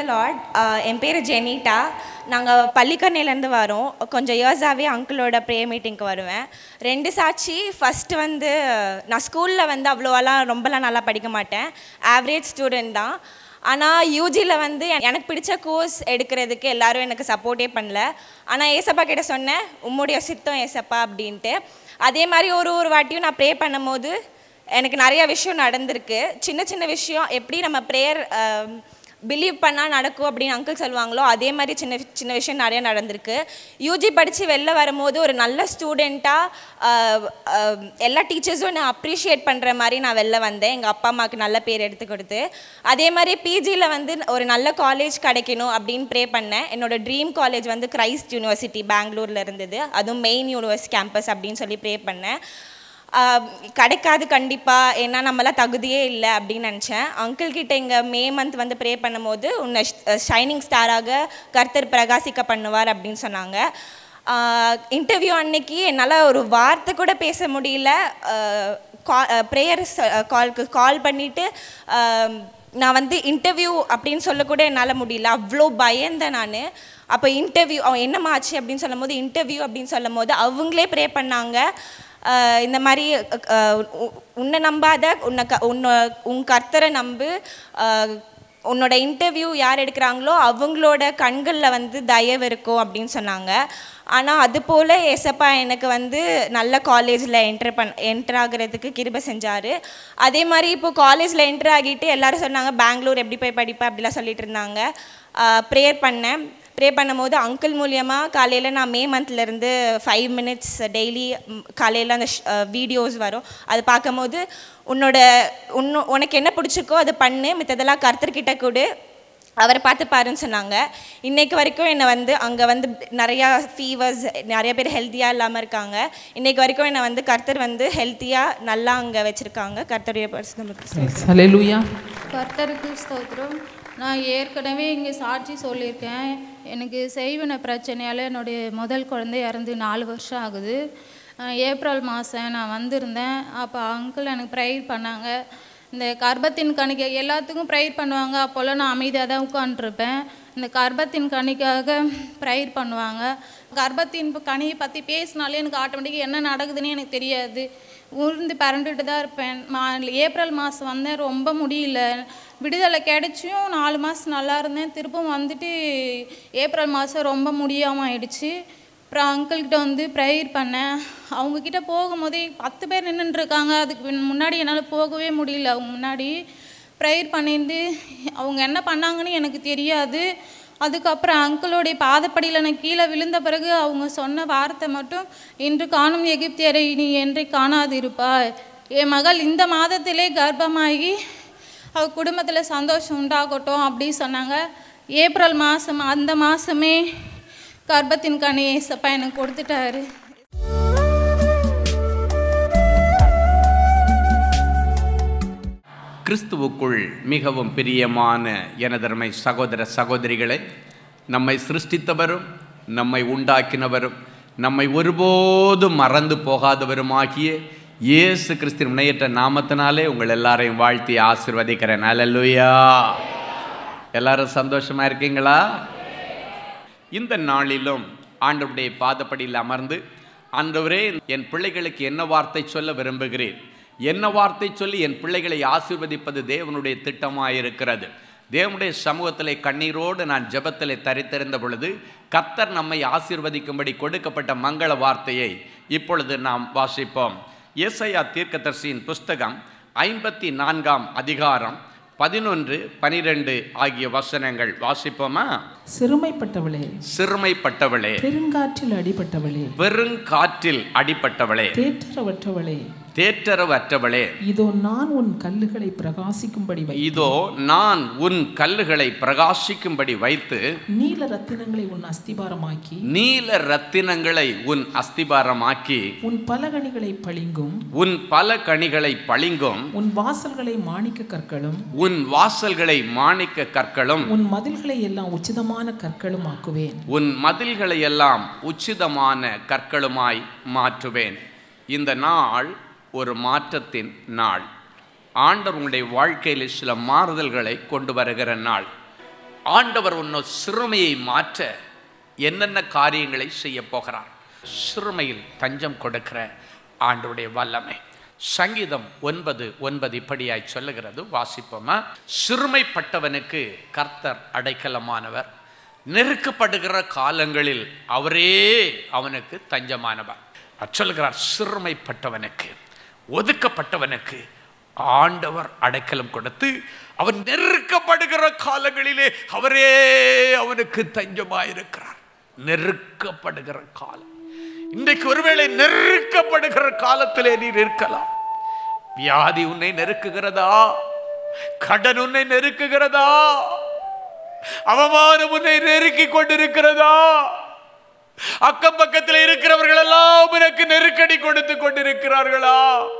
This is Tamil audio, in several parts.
த லார்ட் என் பேர் ஜெனிட்டா நாங்கள் பள்ளிக்கரணையிலேருந்து வரோம் கொஞ்சம் இயர்ஸாகவே அங்கிளோட ப்ரேயர் மீட்டிங்க்கு வருவேன் ரெண்டு சாட்சி ஃபஸ்ட்டு வந்து நான் ஸ்கூலில் வந்து அவ்வளோவெல்லாம் ரொம்பலாம் நல்லா படிக்க மாட்டேன் ஆவரேஜ் ஸ்டூடெண்ட் தான் ஆனால் யூஜியில் வந்து என- எனக்கு பிடிச்ச கோர்ஸ் எடுக்கிறதுக்கு எல்லாரும் எனக்கு சப்போர்ட்டே பண்ணல ஆனால் ஏசப்பா கிட்ட சொன்னேன் உம்முடைய சித்தம் ஏசப்பா அப்படின்ட்டு அதே மாதிரி ஒரு ஒரு வாட்டியும் நான் ப்ரே பண்ணும்போது எனக்கு நிறைய விஷயம் நடந்திருக்கு சின்ன சின்ன விஷயம் எப்படி நம்ம ப்ரேயர் பிலீவ் பண்ணால் நடக்கும் அப்படின்னு அங்கிள் சொல்லுவாங்களோ அதே மாதிரி சின்ன சின்ன விஷயம் நிறைய நடந்திருக்கு யூஜி படித்து வெளில வரும்போது ஒரு நல்ல ஸ்டூடெண்ட்டாக எல்லா டீச்சர்ஸும் என்னை அப்ரிஷியேட் பண்ணுற மாதிரி நான் வெளில வந்தேன் எங்கள் அப்பா அம்மாவுக்கு நல்ல பேர் எடுத்து கொடுத்து அதே மாதிரி பிஜியில் வந்து ஒரு நல்ல காலேஜ் கிடைக்கணும் அப்படின்னு ப்ரே பண்ணேன் என்னோட ட்ரீம் காலேஜ் வந்து கிரைஸ்ட் யூனிவர்சிட்டி பெங்களூரில் இருந்தது அதுவும் மெயின் யூனிவர்ஸ் கேம்பஸ் அப்படின்னு சொல்லி ப்ரே பண்ணேன் ஆஹ் கிடைக்காது கண்டிப்பாக ஏன்னா நம்மளாம் தகுதியே இல்லை அப்படின்னு நினச்சேன் அங்கிள் கிட்ட இங்கே மே மந்த் வந்து ப்ரே பண்ணும்போது உன்னை ஷைனிங் ஸ்டாராக கர்த்தர் பிரகாசிக்க பண்ணுவார் அப்படின்னு சொன்னாங்க இன்டர்வியூ அன்னைக்கு என்னால் ஒரு வார்த்தை கூட பேச முடியல ப்ரேயர் கால்க்கு கால் பண்ணிவிட்டு நான் வந்து இன்டர்வியூ அப்படின்னு சொல்லக்கூட என்னால் முடியல அவ்வளோ பயந்தேன் நான் அப்போ இன்டர்வியூ அவன் என்னம்மா ஆச்சு அப்படின்னு சொல்லும்போது இன்டர்வியூ அப்படின்னு சொல்லும்போது அவங்களே ப்ரே பண்ணாங்க ஆஹ் இந்த மாதிரி ஆஹ் உ- உன்னை நம்பாத உன்னை க உன்னை உன் கர்த்தரை நம்பு ஆஹ் உன்னோட இன்டர்வியூ யார் எடுக்கிறாங்களோ அவங்களோட கண்களில் வந்து தயவு இருக்கும் அப்படின்னு சொன்னாங்க ஆனால் அது போல் ஏசப்பா எனக்கு வந்து நல்ல காலேஜில் என்டர் பண் என்டர் ஆகிறதுக்கு கிருபை செஞ்சார் அதே மாதிரி இப்போ காலேஜில் என்டர் ஆகிட்டு எல்லாரும் சொன்னாங்க பெங்களூர் எப்படி போய் படிப்ப அப்படிலாம் சொல்லிட்டு இருந்தாங்க ப்ரேயர் பண்ணேன் ப்ரே பண்ணும்போது அங்கிள் மூலியமாக காலையில் நான் மே மந்த்லேருந்து ஃபைவ் மினிட்ஸ் டெய்லி காலையில் அந்த வீடியோஸ் வரும் அது பார்க்கும்போது உன்னோட உன்னு உனக்கு என்ன பிடிச்சிருக்கோ அதை பண்ணு மித்ததெல்லாம் கர்த்தர்கிட்ட கொடு அவரை பார்த்து பாருன்னு சொன்னாங்க இன்னைக்கு வரைக்கும் என்னை வந்து அங்கே வந்து நிறையா ஃபீவர்ஸ் நிறைய பேர் ஹெல்த்தியாக இல்லாமல் இருக்காங்க இன்னைக்கு வரைக்கும் என்னை வந்து கர்த்தர் வந்து ஹெல்த்தியாக நல்லா அங்கே வச்சுருக்காங்க கர்த்தருடைய பரிசுத்தம் ஹalleluya கர்த்தருக்கு ஸ்தோத்திரம் நான் ஏற்கனவே இங்கே சாட்சி சொல்லியிருக்கேன் எனக்கு செய்வின பிரச்சனையால் என்னுடைய முதல் குழந்தை இறந்து நாலு வருஷம் ஆகுது அஹ் ஏப்ரல் மாதம் நான் வந்திருந்தேன் அப்போ அங்கிள் எனக்கு ப்ரேயர் பண்ணாங்க இந்த கர்ப்பத்தின் கணிக்கை எல்லாத்துக்கும் ப்ரேயர் பண்ணுவாங்க அப்போல்லாம் நான் அமைதியாக தான் உட்காந்துருப்பேன் இந்த கர்ப்பத்தின் கனிக்காக ப்ரேயர் பண்ணுவாங்க கர்ப்பத்தின் கனியை பற்றி பேசினாலே எனக்கு ஆட்டோமேட்டிக்காக என்ன நடக்குதுன்னு எனக்கு தெரியாது உருந்து பரண்டுட்டு தான் இருப்பேன் மா ஏப்ரல் மாதம் வந்தேன் ரொம்ப முடியல விடுதலை கிடைச்சியும் நாலு மாதம் நல்லா இருந்தேன் திருப்பும் வந்துட்டு ஏப்ரல் மாதம் ரொம்ப முடியாமல் ஆயிடுச்சு அப்புறம் அங்கிள்கிட்ட வந்து ப்ரேயர் பண்ணேன் அவங்கக்கிட்ட போகும்போதே பத்து பேர் நின்னுட்டு இருக்காங்க அதுக்கு பின் முன்னாடி என்னால் போகவே முடியல அவங்க முன்னாடி ப்ரேயர் பண்ணிட்டு அவங்க என்ன பண்ணாங்கன்னு எனக்கு தெரியாது அதுக்கப்புறம் அங்கிளோடைய பாதப்படியில் நான் கீழே விழுந்த பிறகு அவங்க சொன்ன வார்த்தை மட்டும் இன்று காணும் எகிப்தியரை நீ என்றை காணாது இருப்பாய் என் மகள் இந்த மாதத்திலே கர்ப்பமாகி அவ குடும்பத்தில் சந்தோஷம் உண்டாகட்டும் அப்படி சொன்னாங்க ஏப்ரல் மாதம் அந்த மாதமே கர்ப்பத்தின் கனி ஏசப்பா எனக்கு கொடுத்துட்டாரு கிறிஸ்துவுக்குள் மிகவும் பிரியமான எனதருமை சகோதர சகோதரிகளை நம்மை சிருஷ்டித்தவரும் நம்மை உண்டாக்கினவரும் நம்மை ஒருபோதும் மறந்து போகாதவருமாகிய இயேசு கிறிஸ்தின் முனையற்ற நாமத்தினாலே உங்கள் எல்லாரையும் வாழ்த்தி ஆசிர்வதிக்கிறேன் அல்லேலூயா எல்லாரும் சந்தோஷமா இருக்கீங்களா இந்த நாளிலும் ஆண்டவருடைய பாதப்படியில் அமர்ந்து ஆண்டவரே என் பிள்ளைகளுக்கு என்ன வார்த்தை சொல்ல விரும்புகிறேன் என்ன வார்த்தை சொல்லி என் பிள்ளைகளை ஆசீர்வதிப்பது தேவனுடைய திட்டமாயிருக்கிறது தேவனுடைய சமூகத்திலே கண்ணீரோடு நான் ஜெபத்திலே தரித்திருந்த பொழுது கத்தர் நம்மை ஆசீர்வதிக்கும்படி கொடுக்கப்பட்ட மங்கள வார்த்தையை இப்பொழுது நாம் வாசிப்போம் ஏசையா தீர்க்கதரிசியின் புஸ்தகம் ஐம்பத்தி நான்காம் அதிகாரம் பதினொன்று பனிரெண்டு ஆகிய வசனங்கள் வாசிப்போமா சிறுமைப்பட்டவளே சிறுமைப்பட்டவளே பெருங்காற்றில் அடிபட்டவளே பெருங்காற்றில் அடிபட்டவளே தேற்றரவற்றவளே தேற்றரவற்றவளே இதோ நான் உன் கல்லுகளை பிரகாசிக்கும்படி வை இதோ நான் உன் கல்லுகளை பிரகாசிக்கும்படி வைத்து நீல ரத்தினங்களை உன் அஸ்திபாரமாக்கி நீல ரத்தினங்களை உன் அஸ்திபாரமாக்கி உன் பலகணிகளை பளிங்கும் உன் பல கனிகளை பளிங்கும் உன் வாசல்களை மாணிக்க கற்களும் உன் வாசல்களை மாணிக்க கற்களும் உன் மதில்களை எல்லாம் உச்சிதமான கற்களும் ஆக்குவேன் உன் மதில்களை எல்லாம் உச்சிதமான கற்களுமாய் மாற்றுவேன் இந்த நாள் ஒரு மாற்றத்தின் நாள் ஆண்டவர் உங்களுடைய வாழ்க்கையில் சில மாறுதல்களை கொண்டு வருகிற நாள் ஆண்டவர் உன்னை சிறுமையை மாற்ற என்னென்ன காரியங்களை செய்ய போகிறார் சிறுமையில் தஞ்சம் கொடுக்கிற ஆண்டவருடைய வல்லமை சங்கீதம் ஒன்பது ஒன்பது இப்படியாய் சொல்லுகிறது வாசிப்போமா சிறுமைப்பட்டவனுக்கு கர்த்தர் அடைக்கலமானவர் நெருக்கப்படுகிற காலங்களில் அவரே அவனுக்கு தஞ்சமானவர் அவர் சொல்லுகிறார் சிறுமைப்பட்டவனுக்கு ஒதுக்கப்பட்டவனுக்கு ஆண்டவர் அடைக்கலம் கொடுத்து அவன் நெருக்கப்படுகிற காலங்களிலே அவரே அவனுக்கு தஞ்சமாயிருக்கிறார் நெருக்கப்படுகிற காலம் இன்றைக்கு ஒருவேளை நெருக்கப்படுகிற காலத்திலே நீர் இருக்கலாம் வியாதி உன்னை நெருக்குகிறதா கடன் உன்னை நெருக்குகிறதா அவமானம் உன்னை நெருக்கி கொண்டிருக்கிறதா அக்கம் பக்கத்தில் இருக்கிறவர்கள் எல்லாம் உனக்கு நெருக்கடி கொடுத்து கொண்டிருக்கிறார்களா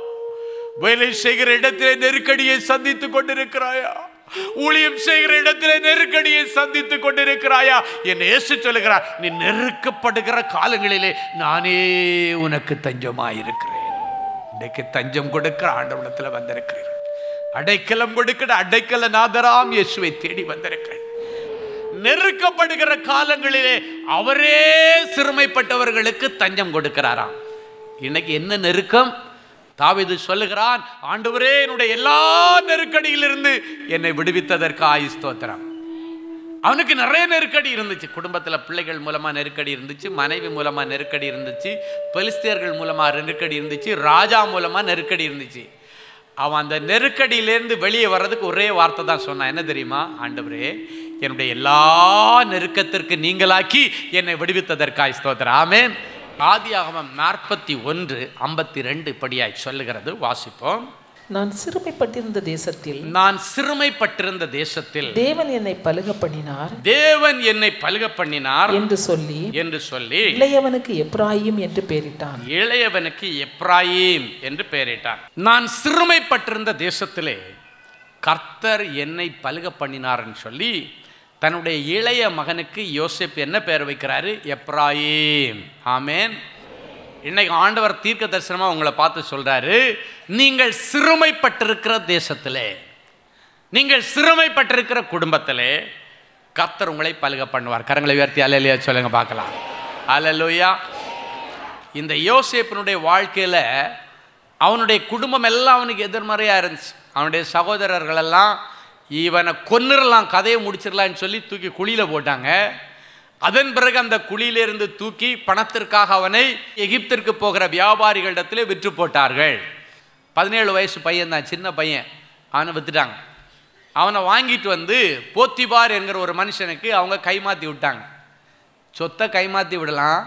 வேலை செய்கிற இடத்திலே நெருக்கடியை சந்தித்துக் கொண்டிருக்கிறாயா ஊழியம் செய்கிற இடத்திலே நெருக்கடியை சந்தித்துக் கொண்டிருக்கிறாயா என் இயேசு சொல்லுகிறார் நீ நெருக்கப்படுகிற காலங்களிலே நானே உனக்கு தஞ்சமாயிருக்கிறேன் இன்றைக்கு தஞ்சம் கொடுக்கிற ஆண்டவனத்தில் வந்திருக்கிறேன் அடைக்கலம் கொடுக்கிற அடைக்கல நாதராம் இயேசுவை தேடி வந்திருக்கிறேன் நெருக்கப்படுகிற காலங்களிலே அவரே சிறுமைப்பட்டவர்களுக்கு தஞ்சம் கொடுக்கிறாராம் இன்னைக்கு என்ன நெருக்கம் தாவீது சொல்லுகிறான் ஆண்டவரே என்னுடைய எல்லா நெருக்கடியிலிருந்து என்னை விடுவித்ததற்கு ஆயுஸ்தோத்திரம் அவனுக்கு நிறைய நெருக்கடி இருந்துச்சு குடும்பத்தில் பிள்ளைகள் மூலமாக நெருக்கடி இருந்துச்சு மனைவி மூலமாக நெருக்கடி இருந்துச்சு பெலிஸ்தியர்கள் மூலமாக நெருக்கடி இருந்துச்சு ராஜா மூலமாக நெருக்கடி இருந்துச்சு அவன் அந்த நெருக்கடியிலேருந்து வெளியே வர்றதுக்கு ஒரே வார்த்தை தான் சொன்னான் என்ன தெரியுமா ஆண்டவரே என்னுடைய எல்லா நெருக்கத்திற்கு நீங்களாக்கி என்னை விடுவித்ததற்காய் ஸ்தோத்திரம் ஆமென் ஆதியாகமம் நாற்பத்தி ஒன்று ஐம்பத்தி ரெண்டு படியாய் சொல்லுகிறது வாசிப்போம் நான் சிறுமைப்பட்டிருந்த தேசத்தில் நான் சிறுமைப்பட்டிருந்த தேசத்தில் தேவன் என்னை பலுக பண்ணினார் தேவன் என்னை பலுக பண்ணினார் என்று சொல்லி என்று சொல்லி இளையவனுக்கு எப்ராயிம் என்று பெயரிட்டான் இளையவனுக்கு எப்ராயிம் என்று பெயரிட்டார் நான் சிறுமைப்பட்டிருந்த தேசத்திலே கர்த்தர் என்னை பலுக பண்ணினார்னு சொல்லி தன்னுடைய இளைய மகனுக்கு யோசேப் என்ன பெயர் வைக்கிறாரு எப்ராயிம் ஆமேன் இன்னைக்கு ஆண்டவர் தீர்க்க தரிசனமாக உங்களை பார்த்து சொல்றாரு நீங்கள் சிறுமைப்பட்டிருக்கிற தேசத்திலே நீங்கள் சிறுமைப்பட்டிருக்கிற குடும்பத்திலே கர்த்தர் உங்களை பலுக பண்ணுவார் கரங்களை உயர்த்தி அலையிலையா சொல்லுங்க பார்க்கலாம் அலலுயா இந்த யோசேப்பினுடைய வாழ்க்கையில் அவனுடைய குடும்பம் எல்லாம் அவனுக்கு எதிர்மறையாக இருந்துச்சு அவனுடைய சகோதரர்கள் எல்லாம் இவனை கொன்னுடலாம் கதையை முடிச்சிடலான்னு சொல்லி தூக்கி குழியில் போட்டாங்க அதன் பிறகு அந்த குழியிலிருந்து தூக்கி பணத்திற்காக அவனை எகிப்திற்கு போகிற வியாபாரிகளிடத்தில் விற்று போட்டார்கள் பதினேழு வயசு பையன் தான் சின்ன பையன் அவனை விற்றுட்டாங்க அவனை வாங்கிட்டு வந்து போத்திபார் என்கிற ஒரு மனுஷனுக்கு அவங்க கைமாற்றி விட்டாங்க சொத்தை கைமாற்றி விடலாம்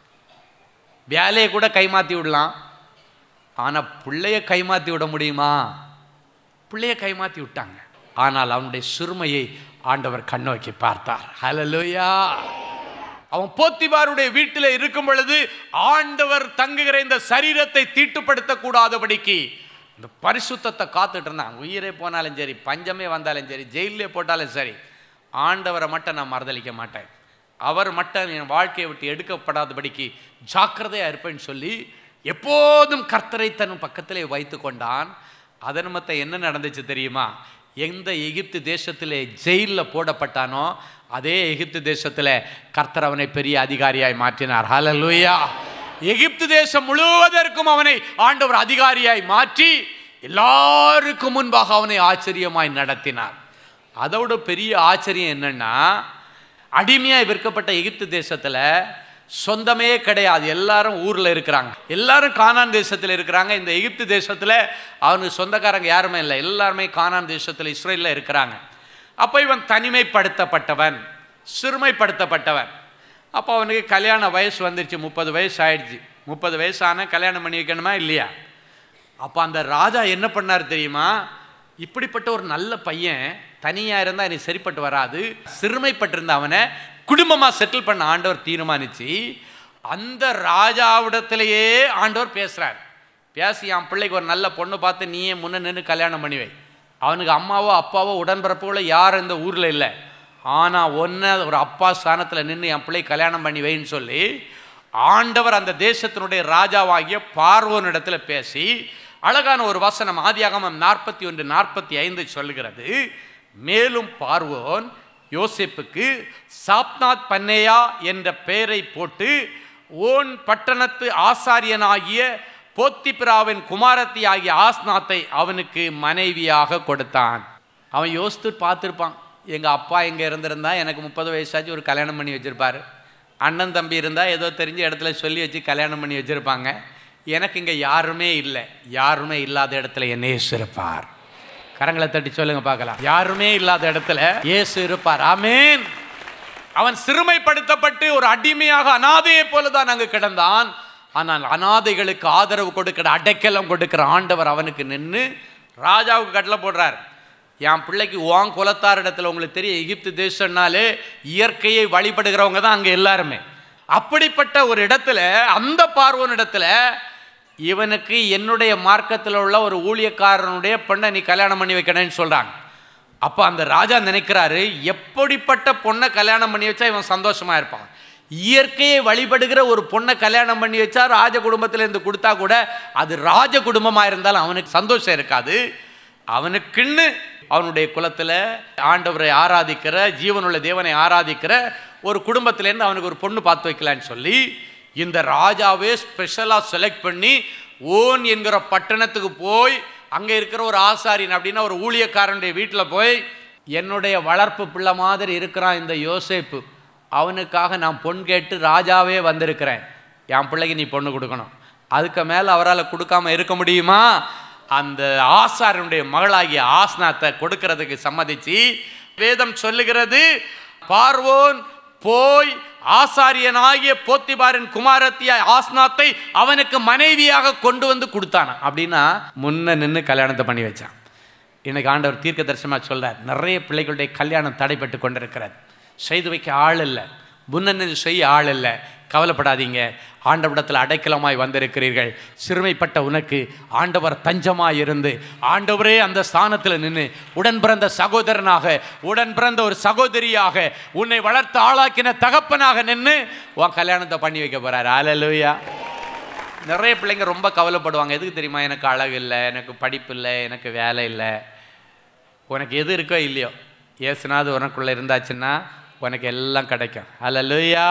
வேலையை கூட கைமாற்றி விடலாம் ஆனால் பிள்ளைய கைமாற்றி விட முடியுமா பிள்ளைய கைமாற்றி விட்டாங்க ஆனால் அவனுடைய சிறுமையை ஆண்டவர் கண்ணோக்கி பார்த்தார் ஹலலோயா அவன் போத்திபாருடைய வீட்டில் இருக்கும் பொழுது ஆண்டவர் தங்குகிற இந்த சரீரத்தை தீட்டுப்படுத்த கூடாதபடிக்கு இந்த பரிசுத்தத்தை காத்துட்டு இருந்தான் உயிரே போனாலும் சரி பஞ்சமே வந்தாலும் சரி ஜெயிலே போட்டாலும் சரி ஆண்டவரை மட்டும் நான் மறுதளிக்க மாட்டேன் அவர் மட்டும் என் வாழ்க்கையை விட்டு எடுக்கப்படாதபடிக்கு ஜாக்கிரதையாக இருப்பேன்னு சொல்லி எப்போதும் கர்த்தரை தன் பக்கத்திலே வைத்து கொண்டான் அதன் மத்த என்ன நடந்துச்சு தெரியுமா எந்த எகிப்து தேசத்திலே ஜெயிலில் போடப்பட்டானோ அதே எகிப்து தேசத்தில் கர்த்தர் அவனை பெரிய அதிகாரியாய் மாற்றினார் ஹalleluya எகிப்து தேசம் முழுவதற்கும் அவனை ஆண்டவர் அதிகாரியாய் மாற்றி எல்லாருக்கும் முன்பாக அவனை ஆச்சரியமாய் நடத்தினார் அதோட பெரிய ஆச்சரியம் என்னன்னா அடிமையாய் விற்கப்பட்ட எகிப்து தேசத்துல சொந்தமே கிடையாது எல்லாரும் ஊர்ல இருக்கிறாங்க எல்லாரும் கானான் தேசத்தில் இருக்கிறாங்க இந்த எகிப்து தேசத்துல அவனுக்கு சொந்தக்காரங்க யாருமே இல்லை எல்லாருமே கானான் தேசத்தில் இஸ்ரேலில் இருக்கிறாங்க அப்போ இவன் தனிமைப்படுத்தப்பட்டவன் சிறுமைப்படுத்தப்பட்டவன் அப்போ அவனுக்கு கல்யாண வயசு வந்துருச்சு முப்பது வயசு ஆயிடுச்சு முப்பது வயசான கல்யாணம் பண்ணி வைக்கணுமா இல்லையா அப்போ அந்த ராஜா என்ன பண்ணார் தெரியுமா இப்படிப்பட்ட ஒரு நல்ல பையன் தனியாக இருந்தால் எனக்கு சரிப்பட்டு வராது சிறுமைப்பட்டிருந்த அவனை குடும்பமாக செட்டில் பண்ண ஆண்டவர் தீர்மானிச்சு அந்த ராஜாவிடத்திலேயே ஆண்டவர் பேசுகிறார் பேசி என் பிள்ளைக்கு ஒரு நல்ல பொண்ணு பார்த்து நீயே முன்ன நின்று கல்யாணம் பண்ணி வை அவனுக்கு அம்மாவோ அப்பாவோ உடன்பிறப்புகளோ யாரும் இந்த ஊரில் இல்லை ஆனால் ஒன்றை ஒரு அப்பா ஸ்தானத்தில் நின்று என் பிள்ளை கல்யாணம் பண்ணி வைன்னு சொல்லி ஆண்டவர் அந்த தேசத்தினுடைய ராஜாவாகிய பார்வோனிடத்தில் பேசி அழகான ஒரு வசனம் ஆதியாகமம் நாற்பத்தி ஒன்று நாற்பத்தி ஐந்து சொல்லுகிறது மேலும் பார்வோன் யோசேப்புக்கு சாப்நாத் பன்னேயா என்ற பெயரை போட்டு ஓன் பட்டணத்து ஆசாரியனாகிய போத்திபிராவின் குமாரத்தி ஆகிய ஆஸ்நாத்தை அவனுக்கு மனைவியாக கொடுத்தான் அவன் யோசித்து பார்த்துருப்பான் எங்கள் அப்பா எங்கே இருந்திருந்தா எனக்கு முப்பது வயசாச்சு ஒரு கல்யாணம் பண்ணி வச்சுருப்பாரு அண்ணன் தம்பி இருந்தால் ஏதோ தெரிஞ்ச இடத்துல சொல்லி வச்சு கல்யாணம் பண்ணி வச்சுருப்பாங்க எனக்கு இங்கே யாருமே இல்லை யாருமே இல்லாத இடத்துல என்ன இயேசு இருப்பார் கரங்களை தட்டி சொல்லுங்க பார்க்கலாம் யாருமே இல்லாத இடத்துல இயேசு இருப்பார் ஆமேன் அவன் சிறுமைப்படுத்தப்பட்டு ஒரு அடிமையாக அனாதையை போல தான் அங்கு கிடந்தான் ஆனால் அனாதைகளுக்கு ஆதரவு கொடுக்கிற அடைக்கலம் கொடுக்கிற ஆண்டவர் அவனுக்கு நின்று ராஜாவுக்கு கட்டளை போடுறார் என் பிள்ளைக்கு உன் குலத்தார் இடத்துல உங்களுக்கு தெரியும் எகிப்து தேசம்னாலே இயற்கையை வழிபடுகிறவங்க தான் அங்கே எல்லாருமே அப்படிப்பட்ட ஒரு இடத்துல அந்த பார்வோன் இடத்துல இவனுக்கு என்னுடைய மார்க்கத்தில் உள்ள ஒரு ஊழியக்காரனுடைய பெண்ணை நீ கல்யாணம் பண்ணி வைக்கணும்னு சொல்கிறாங்க அப்போ அந்த ராஜா நினைக்கிறாரு எப்படிப்பட்ட பொண்ணை கல்யாணம் பண்ணி வச்சா இவன் சந்தோஷமா இருப்பான் இயற்கையை வழிபடுகிற ஒரு பொண்ணை கல்யாணம் பண்ணி வச்சா ராஜ குடும்பத்துல இருந்து கொடுத்தா கூட அது ராஜ குடும்பமாக இருந்தாலும் அவனுக்கு சந்தோஷம் இருக்காது அவனுக்குன்னு அவனுடைய குலத்தில் ஆண்டவரை ஆராதிக்கிற ஜீவனுள்ள தேவனை ஆராதிக்கிற ஒரு குடும்பத்திலேருந்து அவனுக்கு ஒரு பொண்ணு பார்த்து வைக்கலான்னு சொல்லி இந்த ராஜாவே ஸ்பெஷலாக செலக்ட் பண்ணி ஓன் என்கிற பட்டணத்துக்கு போய் அங்கே இருக்கிற ஒரு ஆசாரியன் அப்படின்னா ஒரு ஊழியக்காரனுடைய வீட்டில் போய் என்னுடைய வளர்ப்பு பிள்ளை மாதிரி இருக்கிறான் இந்த யோசேப்பு அவனுக்காக நான் பொன் கேட்டு ராஜாவே வந்திருக்கிறேன் என் பிள்ளைக்கு நீ பொண்ணு கொடுக்கணும் அதுக்கு மேலே அவரால் கொடுக்காம இருக்க முடியுமா அந்த ஆசாரனுடைய மகளாகிய ஆஸ்னாத்தை கொடுக்கறதுக்கு சம்மதிச்சு வேதம் சொல்லுகிறது பார்வோன் போய் ஆசாரியனாகிய போத்திபாரின் குமாரத்திய ஆஸ்னாத்தை அவனுக்கு மனைவியாக கொண்டு வந்து கொடுத்தானா அப்படின்னா முன்ன நின்று கல்யாணத்தை பண்ணி வச்சான் இன்னைக்கு ஆண்டவர் தீர்க்க தரிசனமாக சொல்றார் நிறைய பிள்ளைகளுடைய கல்யாணம் தடைப்பட்டு கொண்டிருக்கிறது செய்து வைக்க ஆள் இல்லை முன்னணி செய்ய ஆள் இல்லை கவலைப்படாதீங்க ஆண்டவரிடத்தில் அடைக்கலமாய் வந்திருக்கிறீர்கள் சிறுமைப்பட்ட உனக்கு ஆண்டவர் தஞ்சமாய் இருந்து ஆண்டவரே அந்த ஸ்தானத்தில் நின்று உடன் பிறந்த சகோதரனாக உடன் பிறந்த ஒரு சகோதரியாக உன்னை வளர்த்து ஆளாக்கின தகப்பனாக நின்று உன் கல்யாணத்தை பண்ணி வைக்க போறாரு அலலுயா நிறைய பிள்ளைங்க ரொம்ப கவலைப்படுவாங்க எதுக்கு தெரியுமா எனக்கு அழகு இல்லை எனக்கு படிப்பு இல்லை எனக்கு வேலை இல்லை உனக்கு எது இருக்கோ இல்லையோ ஏசுனாது உனக்குள்ளே இருந்தாச்சுன்னா உனக்கு எல்லாம் கிடைக்கும் அல்லையா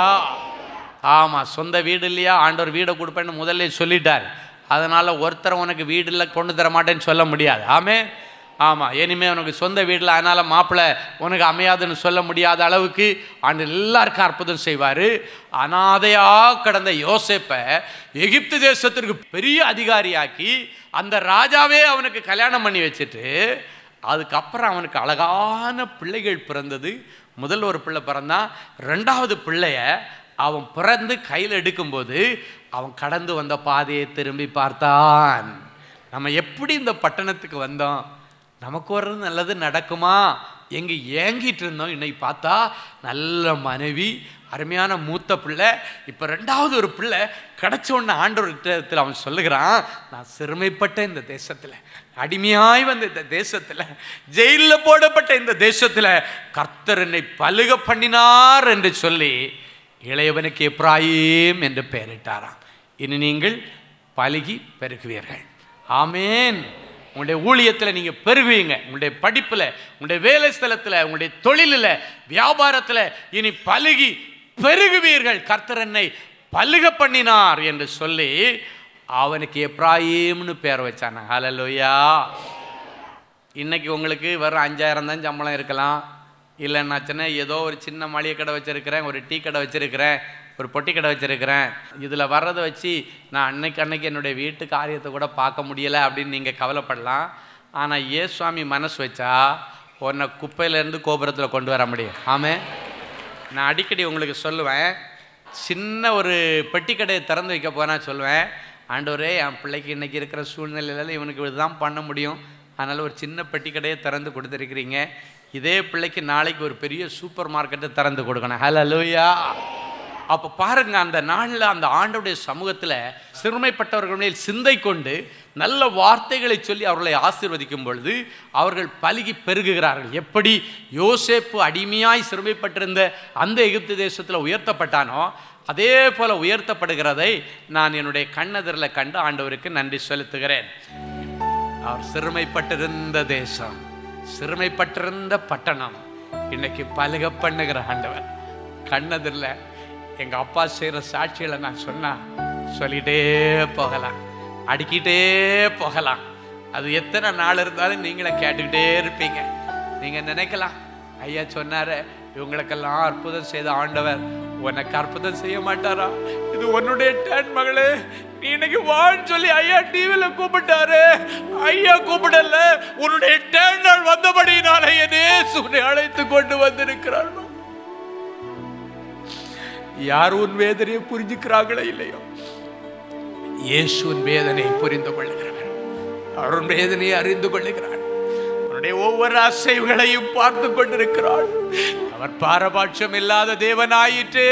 ஆமாம் சொந்த வீடு இல்லையா ஆண்டவர் வீடை கொடுப்பேன்னு முதல்ல சொல்லிட்டார் அதனால் ஒருத்தர் உனக்கு வீடு இல்லை கொண்டு தர மாட்டேன்னு சொல்ல முடியாது ஆமே ஆமாம் இனிமே உனக்கு சொந்த வீட்டில் அதனால் மாப்பிள்ளை உனக்கு அமையாதுன்னு சொல்ல முடியாத அளவுக்கு ஆண்டு எல்லாருக்கும் அற்புதம் செய்வார் அனாதையாக கடந்த யோசேப்பை எகிப்து தேசத்திற்கு பெரிய அதிகாரியாக்கி அந்த ராஜாவே அவனுக்கு கல்யாணம் பண்ணி வச்சுட்டு அதுக்கப்புறம் அவனுக்கு அழகான பிள்ளைகள் பிறந்தது முதல் ஒரு பிள்ளை பிறந்தான் ரெண்டாவது பிள்ளைய அவன் பிறந்து கையில் எடுக்கும்போது அவன் கடந்து வந்த பாதையை திரும்பி பார்த்தான் நம்ம எப்படி இந்த பட்டணத்துக்கு வந்தோம் நமக்கு வர்றது நல்லது நடக்குமா எங்கே ஏங்கிட்டு இருந்தோம் இன்னைக்கு பார்த்தா நல்ல மனைவி அருமையான மூத்த பிள்ளை இப்போ ரெண்டாவது ஒரு பிள்ளை கிடைச்ச உடனே ஆண்டவர்கிட்ட அவன் சொல்லுகிறான் நான் சிறுமைப்பட்ட இந்த தேசத்தில் அடிமையாய் வந்த இந்த தேசத்தில் ஜெயிலில் போடப்பட்ட இந்த தேசத்தில் கர்த்தர் என்னை பலுக பண்ணினார் என்று சொல்லி இளையவனுக்கு எப்ராயிம் என்று பெயரிட்டாராம் இனி நீங்கள் பலுகி பெருகுவீர்கள் ஆமேன் உங்களுடைய ஊழியத்தில் நீங்கள் பெருகுவீங்க உங்களுடைய படிப்பில் உங்களுடைய வேலை ஸ்தலத்தில் உங்களுடைய தொழிலில் வியாபாரத்தில் இனி பலுகி பெருகுவீர்கள் கர்த்தர் என்னை பலுக பண்ணினார் என்று சொல்லி அவனுக்கு எப்ராயிம்னு பேர் வச்சான ஹலலோயா இன்னைக்கு உங்களுக்கு வெறும் அஞ்சாயிரம் தான் சம்பளம் இருக்கலாம் இல்லைன்னாச்சுன்னா ஏதோ ஒரு சின்ன மளிகை கடை வச்சுருக்கிறேன் ஒரு டீ கடை வச்சுருக்கிறேன் ஒரு பொட்டி கடை வச்சுருக்கிறேன் இதில் வர்றதை வச்சு நான் அன்னைக்கு அன்னைக்கு என்னுடைய வீட்டு காரியத்தை கூட பார்க்க முடியலை அப்படின்னு நீங்கள் கவலைப்படலாம் ஆனால் ஏ சுவாமி மனசு வச்சா உன்னை குப்பையிலேருந்து கோபுரத்தில் கொண்டு வர முடியும் ஆமே நான் அடிக்கடி உங்களுக்கு சொல்லுவேன் சின்ன ஒரு பெட்டி கடையை திறந்து வைக்க போனால் சொல்லுவேன் ஆண்டவரே என் பிள்ளைக்கு இன்றைக்கி இருக்கிற சூழ்நிலையில இவனுக்கு இதுதான் பண்ண முடியும் அதனால் ஒரு சின்ன பெட்டி கடையை திறந்து கொடுத்துருக்கிறீங்க இதே பிள்ளைக்கு நாளைக்கு ஒரு பெரிய சூப்பர் மார்க்கெட்டை திறந்து கொடுக்கணும் ஹலோ லூயா அப்போ பாருங்க அந்த நாளில் அந்த ஆண்டோடைய சமூகத்தில் சிறுமைப்பட்டவர்கள் மேல் சிந்தை கொண்டு நல்ல வார்த்தைகளை சொல்லி அவர்களை ஆசீர்வதிக்கும் பொழுது அவர்கள் பலுகி பெருகுகிறார்கள் எப்படி யோசேப்பு அடிமையாய் சிறுமைப்பட்டிருந்த அந்த எகிப்து தேசத்தில் உயர்த்தப்பட்டானோ அதே போல உயர்த்தப்படுகிறதை நான் என்னுடைய கண்ணெதிரில் கண்டு ஆண்டவருக்கு நன்றி செலுத்துகிறேன் அவர் சிறுமைப்பட்டிருந்த தேசம் சிறுமைப்பட்டிருந்த பட்டணம் இன்னைக்கு பலக பண்ணுகிற ஆண்டவர் கண்ணதில்ல எங்க அப்பா செய்யற சாட்சிகளை நான் சொன்னா சொல்லிட்டே போகலாம் அடிக்கிட்டே போகலாம் அது எத்தனை நாள் இருந்தாலும் நீங்களே கேட்டுக்கிட்டே இருப்பீங்க நீங்க நினைக்கலாம் ஐயா சொன்னாரு இவங்களுக்கெல்லாம் அற்புதம் செய்த ஆண்டவர் உனக்கு அற்புதம் செய்ய மாட்டாரா இது உன்னுடைய டேன் மகளே நீ இன்னைக்கு வான்னு சொல்லி ஐயா டிவில கூப்பிட்டாரு ஐயா கூப்பிடல உன்னுடைய டேன் நாள் வந்தபடியினால என்னே சுனை அழைத்து கொண்டு வந்திருக்கிறார் யார் உன் வேதனையை புரிஞ்சுக்கிறாங்களோ இல்லையோ இயேசுவின் வேதனையை புரிந்து கொள்ளுகிறவர் அவர் உன் வேதனையை அறிந்து கொள்ளுகிறார் அவருடைய ஒவ்வொரு அசைவுகளையும் பார்த்து கொண்டிருக்கிறார் அவர் பாரபட்சம் இல்லாத தேவனாயிற்றே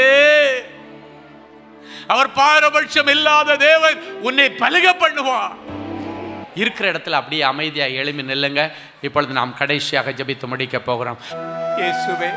அவர் பாரபட்சம் இல்லாத தேவன் உன்னை பலுக பண்ணுவார் இருக்கிற இடத்துல அப்படியே அமைதியா எழுமி நில்லுங்க இப்பொழுது நாம் கடைசியாக ஜெபித்து முடிக்க போகிறோம் இயேசுவே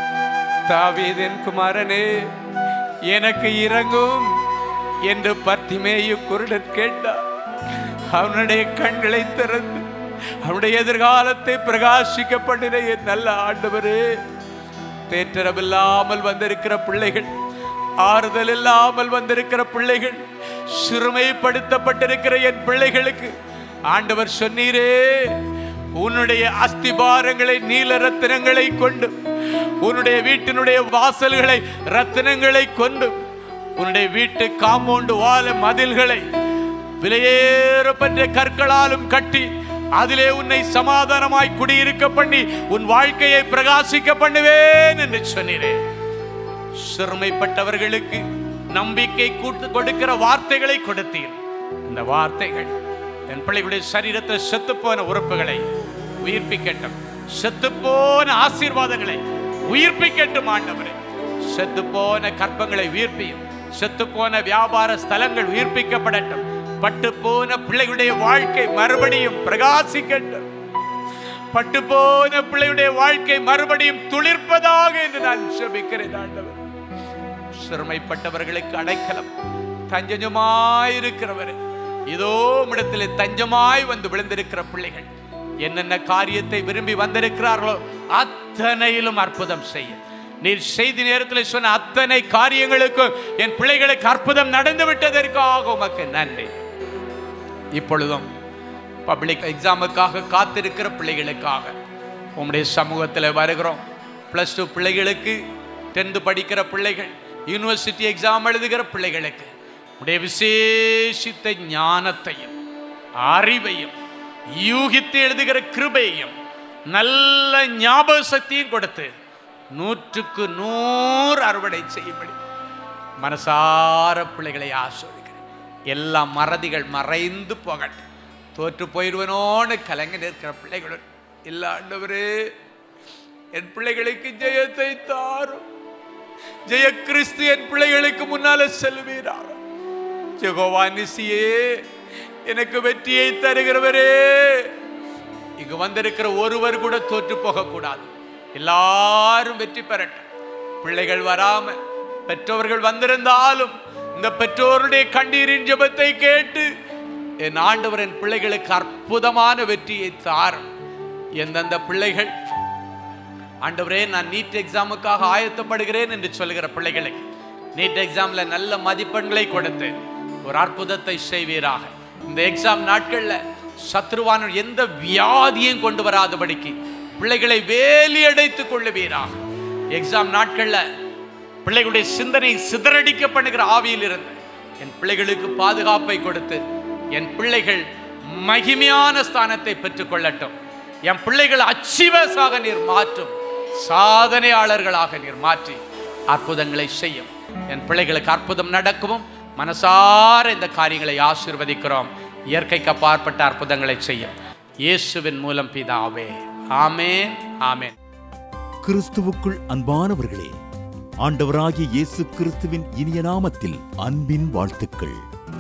தாவீதின் குமாரனே எனக்கு இறங்கும் என்று பர்த்திமேயு குருடன் கேட்டார் அவனுடைய கண்களை திறந்து அவனுடைய எதிர்காலத்தை பிரகாசிக்க பண்ணின என் நல்ல ஆண்டவரே தேற்றரமில்லாமல் வந்திருக்கிற பிள்ளைகள் ஆறுதல் இல்லாமல் வந்திருக்கிற பிள்ளைகள் சிறுமைப்படுத்தப்பட்டிருக்கிற என் பிள்ளைகளுக்கு ஆண்டவர் சொன்னீரே உன்னுடைய அஸ்திபாரங்களை நீல ரத்தினங்களை கொண்டு உன்னுடைய வீட்டினுடைய வாசல்களை ரத்தினங்களை கொண்டு உன்னுடைய வீட்டு காம்பவுண்டு வாழ மதில்களை விலையேறப்பட்ட கற்களாலும் கட்டி அதிலே உன்னை சமாதானமாய் குடியிருக்க பண்ணி உன் வாழ்க்கையை பிரகாசிக்க பண்ணுவேன் என்று சொன்னீரேன் சிறுமைப்பட்டவர்களுக்கு நம்பிக்கை கூட்டு கொடுக்கிற வார்த்தைகளை கொடுத்தீர் இந்த வார்த்தைகள் என் பிள்ளைகளுடைய சரீரத்தை செத்துப்போன உறுப்புகளை உயிர்ப்பிக்கட்டும் செத்துப்போன ஆசீர்வாதங்களை உயிர்ப்பிக்கட்டும் ஆண்டவரே செத்துப்போன கற்பங்களை உயிர்ப்பியும் செத்துப்போன வியாபார ஸ்தலங்கள் உயிர்ப்பிக்கப்படட்டும் பட்டு போன பிள்ளைகளுடைய வாழ்க்கை மறுபடியும் பிரகாசிக்கட்டும் பட்டு போன பிள்ளையுடைய வாழ்க்கை மறுபடியும் துளிர்ப்பதாக என்று நான் செபிக்கிறேன் ஆண்டவர் சிறுமைப்பட்டவர்களுக்கு அடைக்கலம் தஞ்சமாயிருக்கிறவரே இதோ இடத்திலே தஞ்சமாய் வந்து விழுந்திருக்கிற பிள்ளைகள் என்னென்ன காரியத்தை விரும்பி வந்திருக்கிறார்களோ அத்தனையிலும் அற்புதம் செய்ய நீர் செய்தி நேரத்தில் சொன்ன அத்தனை காரியங்களுக்கும் என் பிள்ளைகளுக்கு அற்புதம் நடந்து விட்டதற்காக உமக்கு நன்றி இப்பொழுதும் பப்ளிக் எக்ஸாமுக்காக காத்திருக்கிற பிள்ளைகளுக்காக உம்முடைய சமூகத்தில் வருகிறோம் ப்ளஸ் டூ பிள்ளைகளுக்கு டென்த்து படிக்கிற பிள்ளைகள் யூனிவர்சிட்டி எக்ஸாம் எழுதுகிற பிள்ளைகளுக்கு உடைய விசேஷித்த ஞானத்தையும் அறிவையும் யூகித்து எழுதுகிற கிருபையையும் நல்ல ஞாபக சக்தியும் கொடுத்து நூற்றுக்கு நூறு அறுவடை செய்யும்படி மனசார பிள்ளைகளை ஆஸ்வதிக்கிறேன் எல்லா மறதிகள் மறைந்து போகட்டும் தோற்று போயிடுவனோன்னு கலங்கி நிற்கிற பிள்ளைகளுடன் இல்ல ஆண்டவரே என் பிள்ளைகளுக்கு ஜெயத்தை தாரும் ஜெய கிறிஸ்து என் பிள்ளைகளுக்கு முன்னால செல்வீராக ஜெகோவா நிசியே எனக்கு வெற்றியை தருகிறவரே இங்கு வந்திருக்கிற ஒருவர் கூட தோற்று போகக்கூடாது எல்லாரும் வெற்றி பெறட்டும் பிள்ளைகள் வராம பெற்றோர்கள் வந்திருந்தாலும் இந்த பெற்றோருடைய கண்ணீரின் ஜெபத்தை கேட்டு என் ஆண்டவர் என் பிள்ளைகளுக்கு அற்புதமான வெற்றியை தாரும் எந்தெந்த பிள்ளைகள் ஆண்டவரே நான் நீட் எக்ஸாமுக்காக ஆயத்தப்படுகிறேன் என்று சொல்லுகிற பிள்ளைகளுக்கு நீட் எக்ஸாம்ல நல்ல மதிப்பெண்களை கொடுத்து ஒரு அற்புதத்தை செய்வீராக இந்த எக்ஸாம் நாட்கள்ல சத்ருவான எந்த வியாதியும் கொண்டு வராதபடிக்கு பிள்ளைகளை வேலி அடைத்துக் கொள்ளுவீராக எக்ஸாம் நாட்கள்ல பிள்ளைகளுடைய சிந்தனை சிதறடிக்க பண்ணுகிற ஆவியில் இருந்து என் பிள்ளைகளுக்கு பாதுகாப்பை கொடுத்து என் பிள்ளைகள் மகிமையான ஸ்தானத்தை பெற்றுக்கொள்ளட்டும் என் பிள்ளைகள் அச்சிவசாக நீர் மாற்றும் சாதனையாளர்களாக நீர் மாற்றி அற்புதங்களை செய்யும் என் பிள்ளைகளுக்கு அற்புதம் நடக்கவும் மனசார இந்த காரியங்களை ஆசீர்வதிக்கிறோம் இயற்கைக்கு அப்பாற்பட்ட அற்புதங்களை செய்யும் இயேசுவின் மூலம் பிதாவே ஆமென் ஆமென் கிறிஸ்துவுக்குள் அன்பானவர்களே ஆண்டவராகிய இயேசு கிறிஸ்துவின் இனிய நாமத்தில் அன்பின் வாழ்த்துக்கள்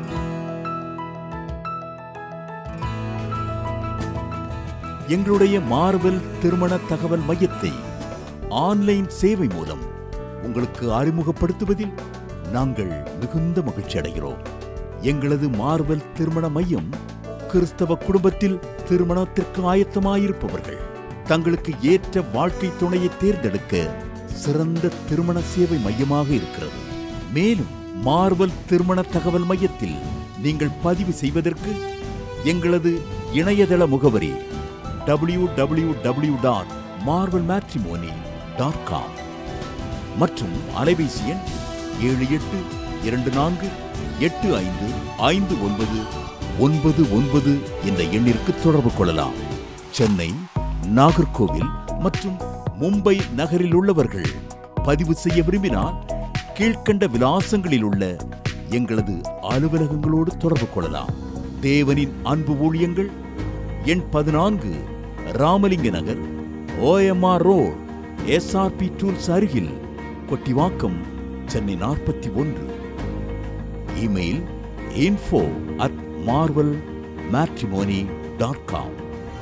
எங்களுடைய மார்வெல் திருமண தகவல் மையத்தை ஆன்லைன் சேவை மூலம் உங்களுக்கு அறிமுகப்படுத்துவதில் நாங்கள் மிகுந்த மகிழ்ச்சி அடைகிறோம் எங்களது மார்வெல் திருமண மையம் கிறிஸ்தவ குடும்பத்தில் திருமணத்திற்கு ஆயத்தமாயிருப்பவர்கள் தங்களுக்கு ஏற்ற வாழ்க்கை துணையை தேர்ந்தெடுக்க சிறந்த திருமண சேவை மையமாக இருக்கிறது மேலும் மார்வல் திருமண தகவல் மையத்தில் நீங்கள் பதிவு செய்வதற்கு எங்களது இணையதள முகவரி W W W dot Marvel matrimony dot com மற்றும் அலைபேசி எண் ஏழு எட்டு இரண்டு நான்கு எட்டு ஐந்து ஐந்து ஒன்பது ஒன்பது ஒன்பது என்ற எண்ணிற்கு தொடர்பு கொள்ளலாம் சென்னை நாகர்கோவில் மற்றும் மும்பை நகரில் உள்ளவர்கள் பதிவு செய்ய விரும்பினால் கீழ்க்கண்ட விலாசங்களில் உள்ள எங்களது அலுவலகங்களோடு தொடர்பு கொள்ளலாம் தேவனின் அன்பு ஊழியங்கள் எண் பதினான்கு Ramalinga Nagar OMR road SRP tools அருகில் கொட்டிவாக்கம் சென்னை நாற்பத்தி ஒன்று email info at Marvel matrimony dot com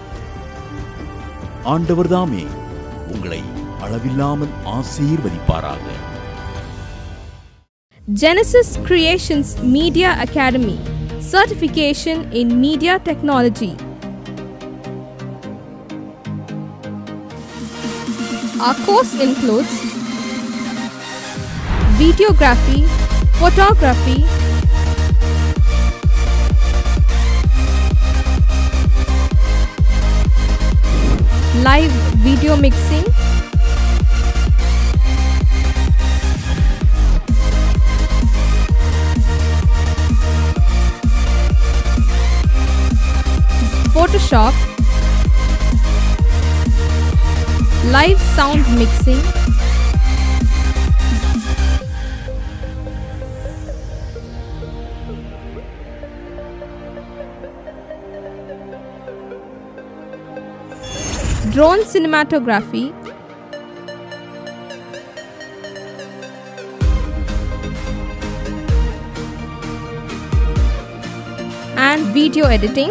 ஆண்டவர்தாமே உங்களை அளவில்லாமல் ஆசீர்வதிப்பாராக Genesis Creations Media Academy Certification in Media Technology. Our course includes videography, photography, live video mixing, Photoshop, live sound mixing, drone cinematography, and video editing.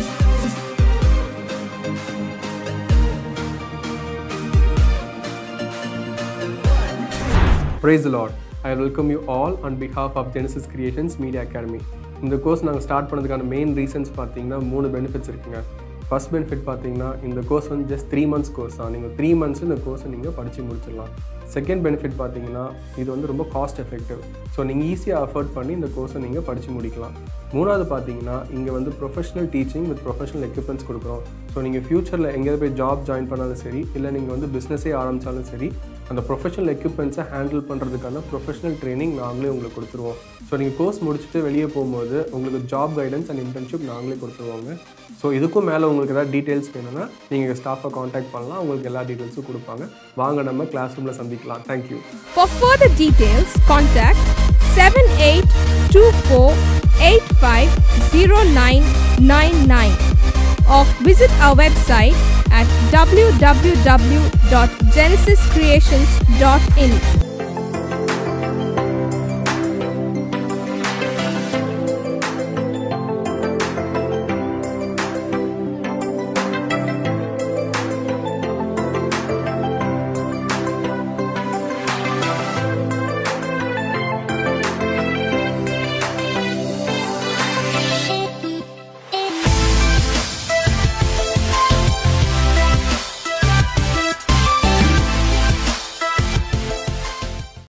Praise the Lord. I welcome you all on behalf of Genesis Creations Media Academy. இந்த கோர்ஸ் நாங்கள் ஸ்டார்ட் பண்ணதுக்கான மெயின் ரீசன்ஸ் பார்த்தீங்கன்னா மூணு பெனிஃபிட்ஸ் இருக்குங்க ஃபர்ஸ்ட் பெனிஃபிட் பார்த்தீங்கன்னா இந்த கோர்ஸ் வந்து ஜஸ்ட் த்ரீ மந்த்ஸ் கோர்ஸ் தான் நீங்கள் த்ரீ மந்த்ஸ் இந்த கோர்ஸை நீங்கள் படித்து முடிச்சிடலாம் செகண்ட் பெனிஃபிட் பார்த்தீங்கன்னா இது வந்து ரொம்ப காஸ்ட் எஃபெக்டிவ் ஸோ நீங்கள் ஈஸியாக அஃபோர்ட் பண்ணி இந்த கோர்ஸை நீங்கள் படித்து முடிக்கலாம் மூணாவது பார்த்தீங்கன்னா இங்கே வந்து professional teaching with professional equipments கொடுக்குறோம் ஸோ நீங்கள் ஃப்யூச்சரில் எங்கேயாவது போய் ஜாப் ஜாயின் பண்ணாலும் சரி இல்லை நீங்கள் வந்து பிஸ்னஸே ஆரம்பித்தாலும் சரி அந்த ப்ரொஃபஷனல் எக்யூப்மெண்ட்ஸை ஹேண்டில் பண்ணுறதுக்கான ப்ரொஃபஷனல் ட்ரைனிங் நாங்களே உங்களுக்கு கொடுத்துருவோம் ஸோ நீங்கள் கோர்ஸ் முடிச்சுட்டு வெளியே போகும்போது உங்களுக்கு ஜாப் கைடன்ஸ் அண்ட் இன்டர்ன்ஷிப் நாங்களே கொடுத்துருவோங்க ஸோ இதுக்கும் மேலே உங்களுக்கு ஏதாவது டீட்டெயில்ஸ் வேணும்னா நீங்கள் ஸ்டாஃபை காண்டாக்ட் பண்ணலாம் உங்களுக்கு எல்லா டீட்டெயில்ஸும் கொடுப்பாங்க வாங்க நம்ம கிளாஸ் ரூமில் சந்திக்கலாம் thank you For further details, contact 7824850999 or visit our website at www.genesiscreations.in.